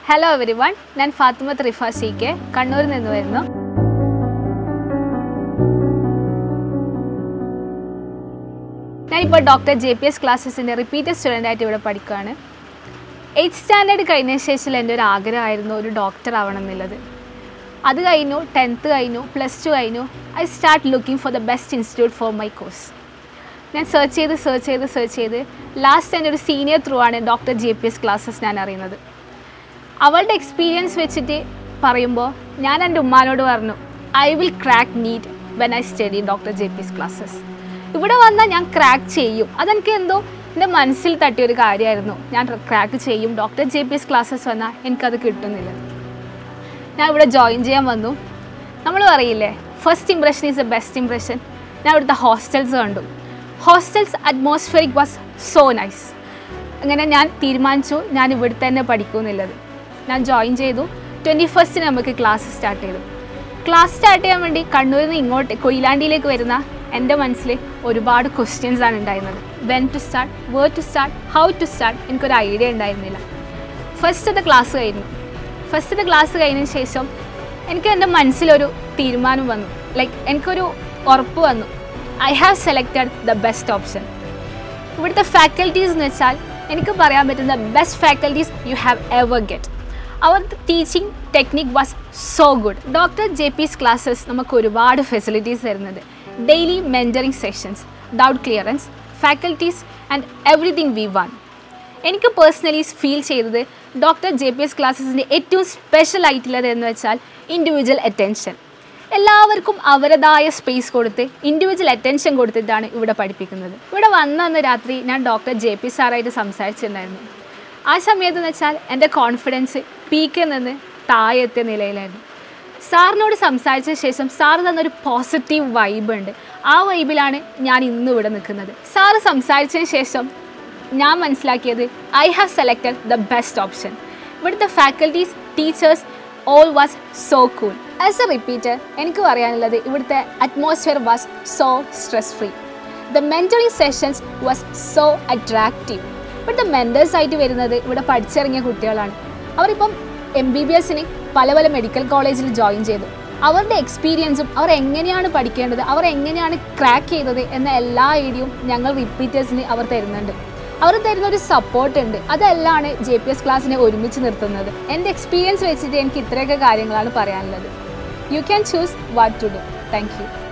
hello every one ഞാൻ Fathimath Rifa C K കണ്ണൂരിൽ നിന്ന് വരുന്നു ഞാനിപ്പോൾ ഡോക്ടർ ജെ പി എസ് ക്ലാസ്സസിൻ്റെ റിപ്പീറ്റഡ് സ്റ്റുഡൻ്റ് ആയിട്ട് ഇവിടെ പഠിക്കുകയാണ് എയ്ത്ത് സ്റ്റാൻഡേർഡ് കഴിഞ്ഞ ശേഷം എൻ്റെ ഒരു ആഗ്രഹമായിരുന്നു ഒരു ഡോക്ടർ ആവണം എന്നുള്ളത് അത് കഴിഞ്ഞു ടെൻത്ത് കഴിഞ്ഞു പ്ലസ് ടു കഴിഞ്ഞു I start looking for the best institute for my course ഞാൻ സെർച്ച് ചെയ്ത് സെർച്ച് ചെയ്ത് സെർച്ച് ചെയ്ത് ലാസ്റ്റ് എൻ്റെ ഒരു സീനിയർ ത്രൂ ആണ് doctor J P S classes ഞാൻ അറിയുന്നത് അവളുടെ എക്സ്പീരിയൻസ് വെച്ചിട്ട് പറയുമ്പോൾ ഞാൻ എൻ്റെ ഉമ്മാനോട് പറഞ്ഞു I will crack NEET when I study doctor J P S classes ഇവിടെ വന്നാൽ ഞാൻ ക്രാക്ക് ചെയ്യും അതെനിക്ക് എന്തോ എൻ്റെ മനസ്സിൽ തട്ടിയ ഒരു കാര്യമായിരുന്നു ഞാൻ ക്രാക്ക് ചെയ്യും doctor J P S classes വന്നാൽ എനിക്കത് കിട്ടുന്നില്ല ഞാൻ ഇവിടെ ജോയിൻ ചെയ്യാൻ വന്നു നമ്മൾ പറയില്ലേ first impression is a best impression ഞാൻ ഇവിടുത്തെ ഹോസ്റ്റൽസ് കണ്ടു hostels atmospheric was so nice അങ്ങനെ ഞാൻ തീരുമാനിച്ചു ഞാൻ ഇവിടെ തന്നെ പഠിക്കുമെന്നുള്ളത് ഞാൻ ജോയിൻ ചെയ്തു ട്വൻറ്റി ഫസ്റ്റിന് നമുക്ക് ക്ലാസ് സ്റ്റാർട്ട് ചെയ്തു ക്ലാസ് സ്റ്റാർട്ട് ചെയ്യാൻ വേണ്ടി കണ്ണൂരിൽ നിന്ന് ഇങ്ങോട്ട് കൊയിലാണ്ടിയിലേക്ക് വരുന്ന എൻ്റെ മനസ്സിൽ ഒരുപാട് ക്വസ്റ്റ്യൻസ് ആണ് ഉണ്ടായിരുന്നത് when to start where to start how to start എനിക്കൊരു ഐഡിയ ഉണ്ടായിരുന്നില്ല ഫസ്റ്റത്തെ ക്ലാസ് കഴിഞ്ഞു ഫസ്റ്റത്തെ ക്ലാസ് കഴിഞ്ഞതിന് ശേഷം എനിക്ക് എൻ്റെ മനസ്സിലൊരു തീരുമാനം വന്നു ലൈക്ക് എനിക്കൊരു ഉറപ്പ് വന്നു I have selected the best option ഇവിടുത്തെ ഫാക്കൽറ്റീസ് എന്ന് വെച്ചാൽ എനിക്ക് പറയാൻ പറ്റുന്ന best faculties you have ever get our teaching technique was so good doctor J P S classes നമുക്ക് ഒരുപാട് ഫെസിലിറ്റീസ് തരുന്നത് daily mentoring sessions doubt clearance faculties and everything we want എനിക്ക് പേഴ്സണലി ഫീൽ ചെയ്തത് ഡോക്ടർ ജെ പി എസ് ക്ലാസ്സസിൻ്റെ ഏറ്റവും special ആയിട്ടുള്ളത് എന്ന് വെച്ചാൽ ഇൻഡിവിജ്വൽ അറ്റൻഷൻ എല്ലാവർക്കും അവരുടേതായ സ്പേസ് കൊടുത്ത് ഇൻഡിവിജ്വൽ അറ്റൻഷൻ കൊടുത്തിട്ടാണ് ഇവിടെ പഠിപ്പിക്കുന്നത് ഇവിടെ വന്ന അന്ന് രാത്രി ഞാൻ ഡോക്ടർ ജെ പി സാറായിട്ട് സംസാരിച്ചിട്ടുണ്ടായിരുന്നു ആ സമയത്ത് എന്ന് വെച്ചാൽ എൻ്റെ കോൺഫിഡൻസ് പീക്കിൽ നിന്ന് താഴെ എത്തിയ നിലയിലായിരുന്നു സാറിനോട് സംസാരിച്ച ശേഷം സാർ തന്നൊരു പോസിറ്റീവ് വൈബ് ഉണ്ട് ആ വൈബിലാണ് ഞാൻ ഇന്ന് ഇവിടെ നിൽക്കുന്നത് സാറ് സംസാരിച്ചതിന് ശേഷം ഞാൻ മനസ്സിലാക്കിയത് I have selected the best option ഇവിടുത്തെ faculties teachers all was so cool as a repeater എനിക്ക് പറയാനുള്ളത് ഇവിടുത്തെ atmosphere was so stress free the mentoring sessions was so attractive ഇവിടുത്തെ മെൻറ്റേഴ്സ് ആയിട്ട് വരുന്നത് ഇവിടെ പഠിച്ചിറങ്ങിയ കുട്ടികളാണ് അവരിപ്പം എം ബി ബി എസിന് പല പല മെഡിക്കൽ കോളേജിൽ ജോയിൻ ചെയ്തു അവരുടെ എക്സ്പീരിയൻസും അവർ എങ്ങനെയാണ് പഠിക്കേണ്ടത് അവർ എങ്ങനെയാണ് ക്രാക്ക് ചെയ്തത് എന്ന എല്ലാ ഐഡിയയും ഞങ്ങൾ റിപ്പീറ്റേഴ്സിന് അവർ തരുന്നുണ്ട് അവർ തരുന്ന ഒരു സപ്പോർട്ട് ഉണ്ട് അതെല്ലാണ് ജെ പി എസ് ക്ലാസ്സിനെ ഒരുമിച്ച് നിർത്തുന്നത് എൻ്റെ എക്സ്പീരിയൻസ് വെച്ചിട്ട് എനിക്ക് ഇത്രയൊക്കെ കാര്യങ്ങളാണ് പറയാനുള്ളത് you can choose what to do thank U